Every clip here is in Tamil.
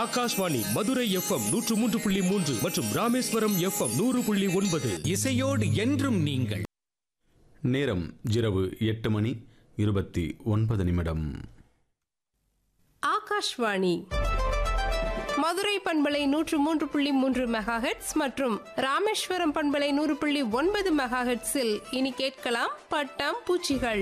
ஆகாஷ்வாணி மதுரை எஃப்எம் நூற்று மூன்று புள்ளி மூன்று மற்றும் ராமேஸ்வரம் எஃப்எம் நூறு புள்ளி ஒன்பது இசையோடு என்றும் நீங்கள் நேரம் இரவு எட்டு மணி இருபத்தி ஒன்பது நிமிடம் ஆகாஷ்வாணி மதுரை பண்பலை நூற்று மூன்று புள்ளி மூன்று மெகாஹெட்ஸ் மற்றும் ராமேஸ்வரம் பண்பலை நூறு புள்ளி ஒன்பது மெகாஹெட்ஸில் இனி கேட்கலாம் பட்டாம் பூச்சிகள்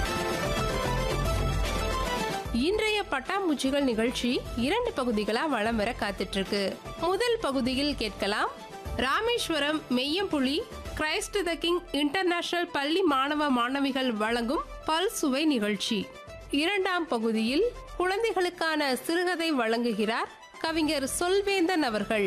இன்றைய பட்டாம்பூச்சிகள் நிகழ்ச்சி இரண்டு பகுதிகளா வளம் வர காத்துட்டு இருக்கு முதல் பகுதியில் கேட்கலாம் Rameswaram Meyyampuli Christ the King international பள்ளி மாணவ மாணவிகள் வழங்கும் பல்சுவை நிகழ்ச்சி இரண்டாம் பகுதியில் குழந்தைகளுக்கான சிறுகதை வழங்குகிறார் கவிஞர் சொல்வேந்தன் அவர்கள்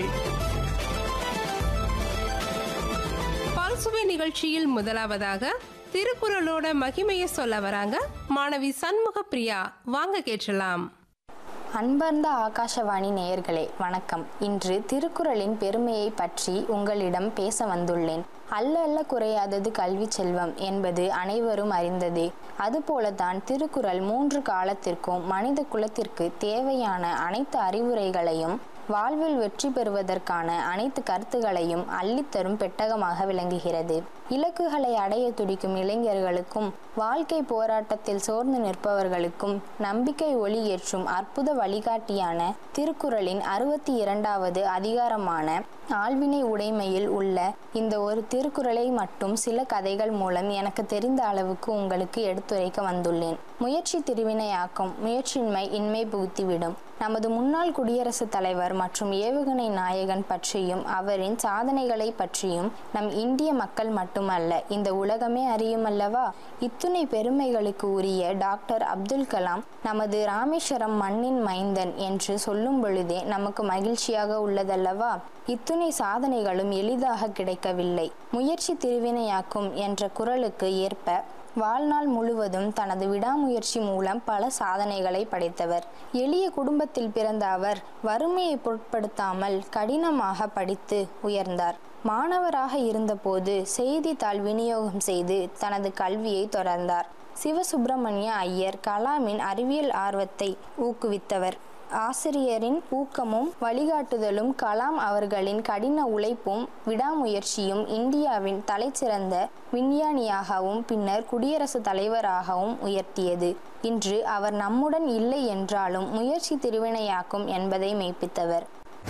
பல்சுவை நிகழ்ச்சியில் முதலாவதாக திருக்குறளோட மகிமையை சொல்ல வராங்க மாணவி சண்முக பிரியா வாங்க கேட்கலாம் அன்பார்ந்த ஆகாஷவாணி நேயர்களே வணக்கம் இன்று திருக்குறளின் பெருமையை பற்றி உங்களிடம் பேச வந்துள்ளேன் அல்ல அல்ல குறையாதது கல்வி செல்வம் என்பது அனைவரும் அறிந்ததே அதுபோலதான் திருக்குறள் மூன்று காலத்திற்கும் மனித குலத்திற்கு தேவையான அனைத்து அறிவுரைகளையும் வாழ்வில் வெற்றி பெறுவதற்கான அனைத்து கருத்துகளையும் அள்ளித்தரும் பெட்டகமாக விளங்குகிறது இலக்குகளை அடைய துடிக்கும் இளைஞர்களுக்கும் வாழ்க்கை போராட்டத்தில் சோர்ந்து நிற்பவர்களுக்கும் நம்பிக்கை ஒளி ஏற்றும் அற்புத வழிகாட்டியான திருக்குறளின் அறுபத்தி இரண்டாவது அதிகாரமான ஆழ்வினை உடைமையில் உள்ள இந்த ஒரு திருக்குறளை மட்டும் சில கதைகள் மூலம் எனக்கு தெரிந்த அளவுக்கு உங்களுக்கு எடுத்துரைக்க வந்துள்ளேன் முயற்சி திருவினையாக்கும் முயற்சியின்மை இன்மை புகுத்திவிடும் நமது முன்னாள் குடியரசுத் தலைவர் மற்றும் ஏவுகணை நாயகன் பற்றியும் அவரின் சாதனைகளை பற்றியும் நம் இந்திய மக்கள் மட்டுமல்ல இந்த உலகமே அறியும் அல்லவா இத்துணை பெருமைகளுக்கு உரிய டாக்டர் அப்துல் கலாம் நமது ராமேஸ்வரம் மண்ணின் மைந்தன் என்று சொல்லும் பொழுதே நமக்கு மகிழ்ச்சியாக உள்ளதல்லவா இத்துணை சாதனைகளும் எளிதாக கிடைக்கவில்லை முயற்சி திருவினையாக்கும் என்ற குரலுக்கு ஏற்ப வாழ்நாள் முழுவதும் தனது விடாமுயற்சி மூலம் பல சாதனைகளை படைத்தவர் எளிய குடும்பத்தில் பிறந்த அவர் வறுமையை பொருட்படுத்தாமல் கடினமாக படித்து உயர்ந்தார் மாணவராக இருந்தபோது செய்தித்தாள் விநியோகம் செய்து தனது கல்வியை தொடர்ந்தார் சிவசுப்பிரமணிய ஐயர் கலாமின் அறிவியல் ஆர்வத்தை ஊக்குவித்தவர் ஆசிரியரின் ஊக்கமும் வழிகாட்டுதலும் கலாம் அவர்களின் கடின உழைப்பும் விடாமுயற்சியும் இந்தியாவின் தலைச்சிறந்த விஞ்ஞானியாகவும் பின்னர் குடியரசுத் தலைவராகவும் உயர்த்தியது இன்று அவர் நம்முடன் இல்லை என்றாலும் முயற்சி திருவினையாக்கும் என்பதை மெய்ப்பித்தவர்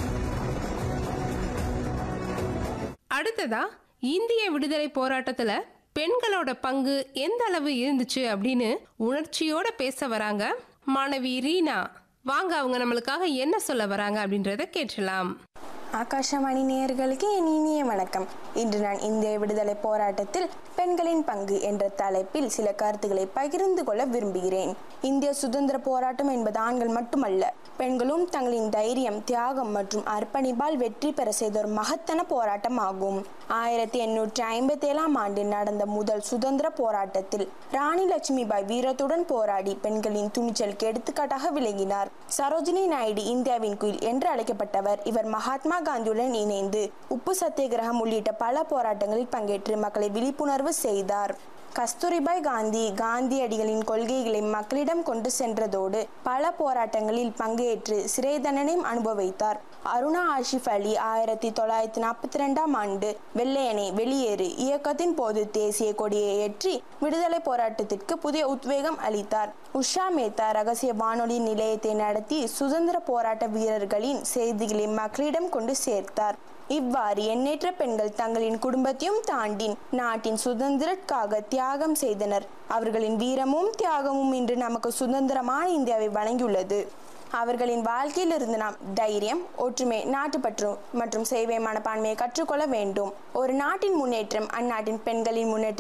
அடுத்ததா இந்திய விடுதலை போராட்டத்துல பெண்களோட பங்கு எந்த அளவு இருந்துச்சு அப்படின்னு உணர்ச்சியோட பேச வராங்க மாணவி ரீனா வாங்க அவங்க நம்மளுக்காக என்ன சொல்ல வராங்க அப்படின்றத கேட்கலாம் ஆகாஷவாணி நேயர்களுக்கு என் இனிய வணக்கம் இன்று நான் இந்திய விடுதலை போராட்டத்தில் பெண்களின் பங்கு என்ற தலைப்பில் சில கருத்துக்களை பகிர்ந்து கொள்ள விரும்புகிறேன் இந்திய சுதந்திர போராட்டம் என்பது ஆண்கள் மட்டுமல்ல பெண்களும் தங்களின் தைரியம் தியாகம் மற்றும் அர்ப்பணிப்பால் வெற்றி பெற செய்த ஒரு மகத்தான போராட்டம் ஆகும் ஆயிரத்தி எண்ணூற்றி ஐம்பத்தி ஏழாம் ஆண்டு நடந்த முதல் சுதந்திர போராட்டத்தில் ராணி லட்சுமிபாய் வீரத்துடன் போராடி பெண்களின் துணிச்சலுக்கு எடுத்துக்காட்டாக விளங்கினார் சரோஜினி நாயுடு இந்தியாவின் குயில் என்று அழைக்கப்பட்டவர் இவர் மகாத்மா காந்தியுடன் இணைந்து உப்பு சத்தியாகிரகம் உள்ளிட்ட பல போராட்டங்களில் பங்கேற்று மக்களை விழிப்புணர்வு செய்தார் கஸ்தூரிபாய் காந்தி காந்தியடிகளின் கொள்கைகளை மக்களிடம் கொண்டு சென்றதோடு பல போராட்டங்களில் பங்கேற்று சிறை தண்டனையும் அனுபவித்தார் அருணா ஆஷிஃப் அலி ஆயிரத்தி தொள்ளாயிரத்தி நாற்பத்தி ரெண்டாம் ஆண்டு வெள்ளையனை வெளியேறு இயக்கத்தின் போது தேசிய கொடியை ஏற்றி விடுதலை போராட்டத்திற்கு புதிய உத்வேகம் அளித்தார் உஷா மேத்தா ரகசிய வானொலி நிலையத்தை நடத்தி சுதந்திர போராட்ட வீரர்களின் செய்திகளை மக்களிடம் கொண்டு சேர்த்தார் இவ்வாறு எண்ணற்ற பெண்கள் தங்களின் குடும்பத்தையும் தாண்டி நாட்டின் சுதந்திரத்திற்காக தியாகம் செய்தனர் அவர்களின் வீரமும் தியாகமும் இன்று நமக்கு சுதந்திரமான இந்தியாவை வழங்கியுள்ளது அவர்களின் வாழ்க்கையில் இருந்து நாம் தைரியம் ஒற்றுமை நாட்டுப்பற்று மற்றும் சேவை மனப்பான்மையை கற்றுக்கொள்ள வேண்டும் ஒரு நாட்டின் முன்னேற்றம் அந்நாட்டின் பெண்களின் முன்னேற்றம்